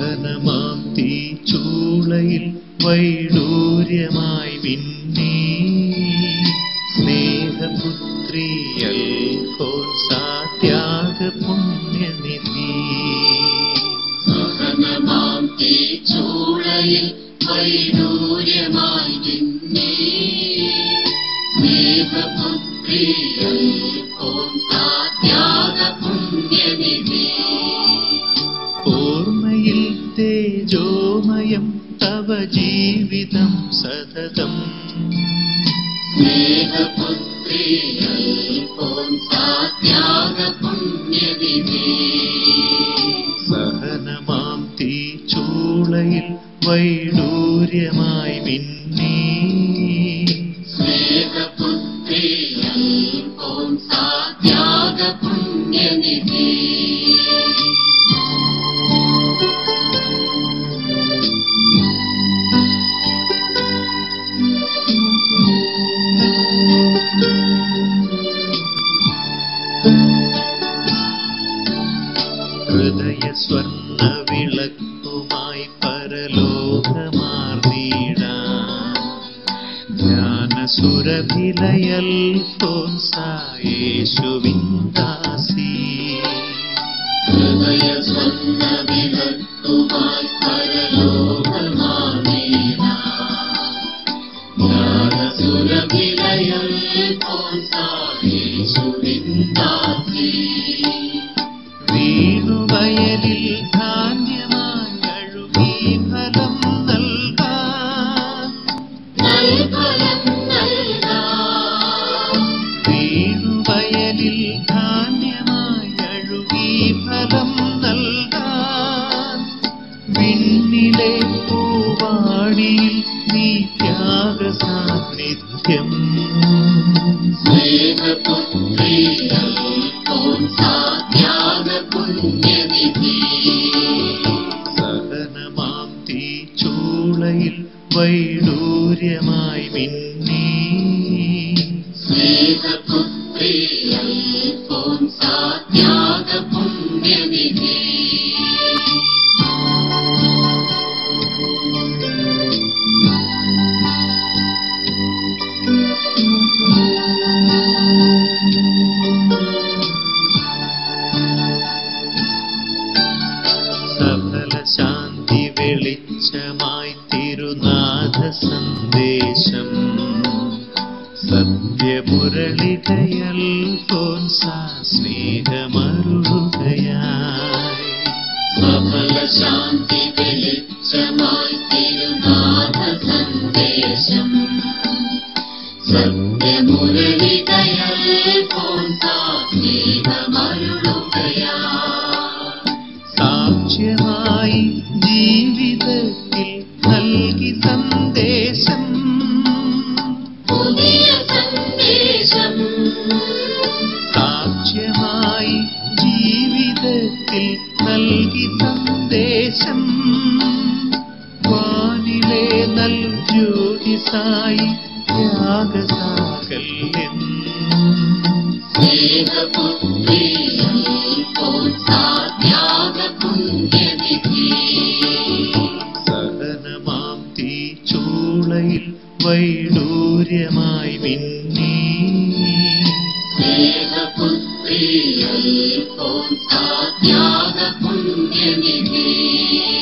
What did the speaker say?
സഹനമാം തീച്ചൂളയിൽ വൈഡൂര്യമായി മിന്നി സ്നേഹപുത്രിയൽ സാത്യാഗ പുണ്യനിധി സഹനമാം തീച്ചൂളയിൽ വൈഡൂര്യമായി നിന്നേ സ്നേഹപുത്രിയൽ ഓം സാത്യാഗ പുണ്യനിധി ഓർമ്മയിൽ തേജോമയം തവ ജീവിതം സതതം സ്നേഹപുത്രിയൽ ഓം സാത്യാഗ പുണ്യനിധി സഹനമാം തീച്ചൂളയിൽ വൈഡൂര്യമായി മിന്നി സ്നേഹപുത്രിയൽ ഓം സാത്യാഗ പുണ്യനിധി ഹൃദയ സ്വർണ്ണ വിളക്കുമായി പരലോകമാർന്നീട ജ്ഞാനസുരഭിലയൽ യേശുവിന്ദാസി ഹൃദയ സ്വന്ന വിളക്കുമായി പരലോകമാനീന ജ്ഞാനസുരവിലയൽ യേശുവിന്ദാസി വീണുവയലിൽ ധാന്യമായി അഴുകി ഫലം നൽകാൻ നൽഫലം നൽകാം വീണുവയലിൽ ധാന്യമായി അഴുകി ഫലം നൽകാൻ വിണ്ണിലെ പൂവാടിയിൽ നീ ത്യാഗ സാന്നിധ്യം സ്നേഹപുത്രിയൽ ഓം സാത്യാഗ പുണ്യനിധി സഹനമാം തീച്ചൂളയിൽ വൈഡൂര്യമായി മിന്നി സ്നേഹപുത്രിയൽ ഓം സാത്യാഗ പുണ്യനിധി സഫല ശാന്തി വെളിച്ചമായി തിരുനാഥ സന്ദേശം സത്യമുരളികയൽ പോൻസാ സ്നേഹമരുകയായി സഫല ശാന്തി വെളിച്ചമായി തിരുനാഥ സന്ദേശം സത്യമുരളികയൽ പോൻസാ സ്നേഹമരുളുകയാ സാക്ഷ്യമായി ജീവിതത്തിൽ നൽകി സന്ദേശം പുതിയ സന്ദേശം സാക്ഷ്യമായി ജീവിതത്തിൽ നൽകി സന്ദേശം വാനിലെ നൽ ജ്യോതിസായി ത്യാഗസാകല്യം സ്നേഹപുത്രിയൽ ഓം സാത്യാഗ പുണ്യനിധി സഹനമാം തീച്ചൂളയിൽ വൈഡൂര്യമായി മിന്നി സ്നേഹപുത്രിയൽ ഓം സാത്യാഗ പുണ്യനിധി